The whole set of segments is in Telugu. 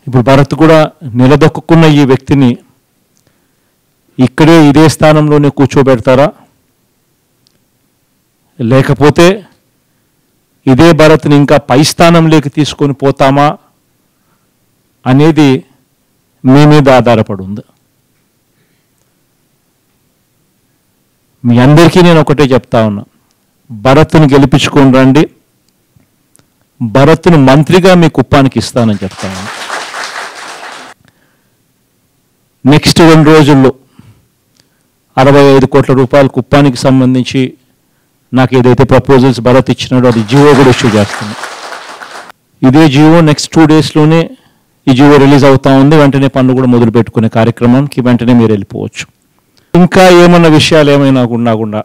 ఇప్పుడు భరత్ కూడా నిలదొక్కున్న ఈ వ్యక్తిని ఇక్కడే ఇదే స్థానంలోనే కూర్చోబెడతారా లేకపోతే ఇదే భరత్ని ఇంకా పై స్థానంలోకి తీసుకొని పోతామా అనేది మీ మీద ఆధారపడి ఉంది మీ అందరికీ నేను ఒకటే చెప్తా ఉన్నా భరత్ని గెలిపించుకొని రండి భరత్ను మంత్రిగా మీ కుప్పానికి ఇస్తానని చెప్తా ఉన్నా నెక్స్ట్ రెండు రోజుల్లో అరవై ఐదు కోట్ల రూపాయల కుప్పానికి సంబంధించి నాకు ఏదైతే ప్రపోజల్స్ భరత్ ఇచ్చినాడో అది జియో కూడా ఇష్యూ చేస్తుంది ఇదే జియో నెక్స్ట్ టూ డేస్లోనే ఈ జియో రిలీజ్ అవుతా ఉంది వెంటనే పనులు కూడా మొదలు పెట్టుకునే కార్యక్రమానికి వెంటనే మీరు వెళ్ళిపోవచ్చు ఇంకా ఏమన్నా విషయాలు ఏమైనా ఉన్నా కూడా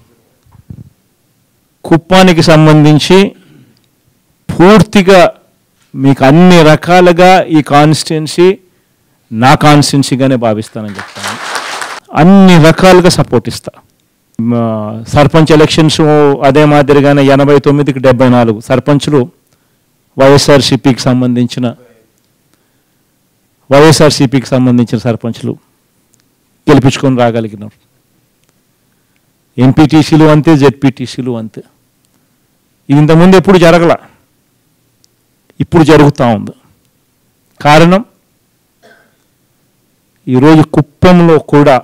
కుప్పానికి సంబంధించి పూర్తిగా మీకు అన్ని రకాలుగా ఈ కాన్స్టిట్యున్సీ నా కాన్స్టిట్యున్సీగానే భావిస్తానని చెప్తాను అన్ని రకాలుగా సపోర్ట్ ఇస్తా మా సర్పంచ్ ఎలక్షన్స్ అదే మాదిరిగానే ఎనభై తొమ్మిదికి డెబ్బై నాలుగు సర్పంచులు వైఎస్ఆర్సిపికి సంబంధించిన వైఎస్ఆర్సిపికి సంబంధించిన సర్పంచులు గెలిపించుకొని రాగలిగినారు ఎంపీటీసీలు అంతే జెడ్పీటీసీలు అంతే ఇది ఇంతకుముందు ఎప్పుడు జరగల ఇప్పుడు జరుగుతూ ఉంది కారణం ఈరోజు కుప్పంలో కూడా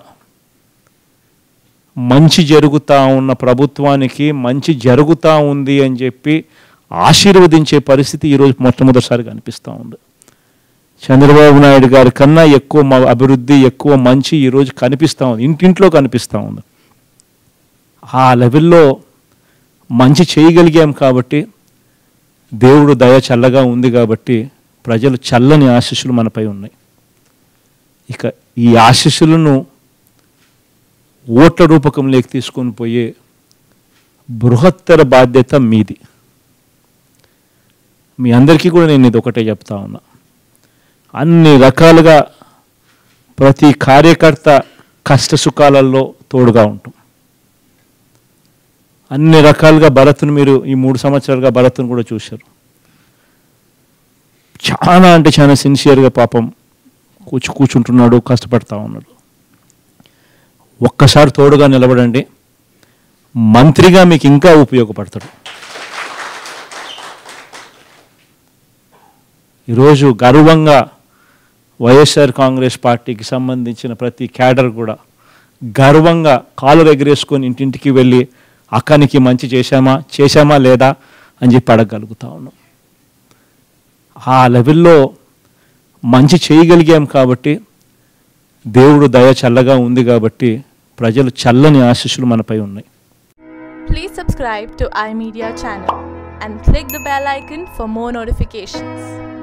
మంచి జరుగుతూ ఉన్న ప్రభుత్వానికి మంచి జరుగుతూ ఉంది అని చెప్పి ఆశీర్వదించే పరిస్థితి ఈరోజు మొట్టమొదటిసారిగా అనిపిస్తూ ఉంది చంద్రబాబు నాయుడు గారి కన్నా ఎక్కువ మ- అభివృద్ధి ఎక్కువ మంచి ఈరోజు కనిపిస్తూ ఉంది ఇంటింట్లో కనిపిస్తూ ఉంది ఆ లెవెల్లో మంచి చేయగలిగాం కాబట్టి దేవుడు దయ చల్లగా ఉంది కాబట్టి ప్రజలు చల్లని ఆశీస్సులు మనపై ఉన్నాయి ఇక ఈ ఆశీస్సులను ఓట్ల రూపకంలోకి తీసుకొని పోయే బృహత్తర బాధ్యత మీది మీ అందరికీ కూడా నేను ఇది ఒకటే చెప్తా ఉన్నా అన్ని రకాలుగా ప్రతి కార్యకర్త కష్ట సుఖాలలో తోడుగా ఉంటాం అన్ని రకాలుగా భరత్ను మీరు ఈ మూడు సంవత్సరాలుగా భరత్ను కూడా చూశారు చాలా అంటే చాలా సిన్సియర్గా పాపం కూర్చు కూర్చుంటున్నాడు కష్టపడతా ఉన్నాడు ఒక్కసారి తోడుగా నిలబడండి మంత్రిగా మీకు ఇంకా ఉపయోగపడతాడు ఈరోజు గర్వంగా వైఎస్ఆర్ కాంగ్రెస్ పార్టీకి సంబంధించిన ప్రతి క్యాడర్ కూడా గర్వంగా కాలు ఎగరేసుకొని ఇంటింటికి వెళ్ళి అక్కనికి మంచి చేశామా చేశామా లేదా అని చెప్పి అడగగలుగుతా ఉన్నాం ఆ లెవెల్లో మంచి చేయగలిగాం కాబట్టి దేవుడు దయ చల్లగా ఉంది కాబట్టి ప్రజలు చల్లని ఆశీస్సులు మనపై ఉన్నాయి Please subscribe to iMedia channel and click the bell icon for more notifications.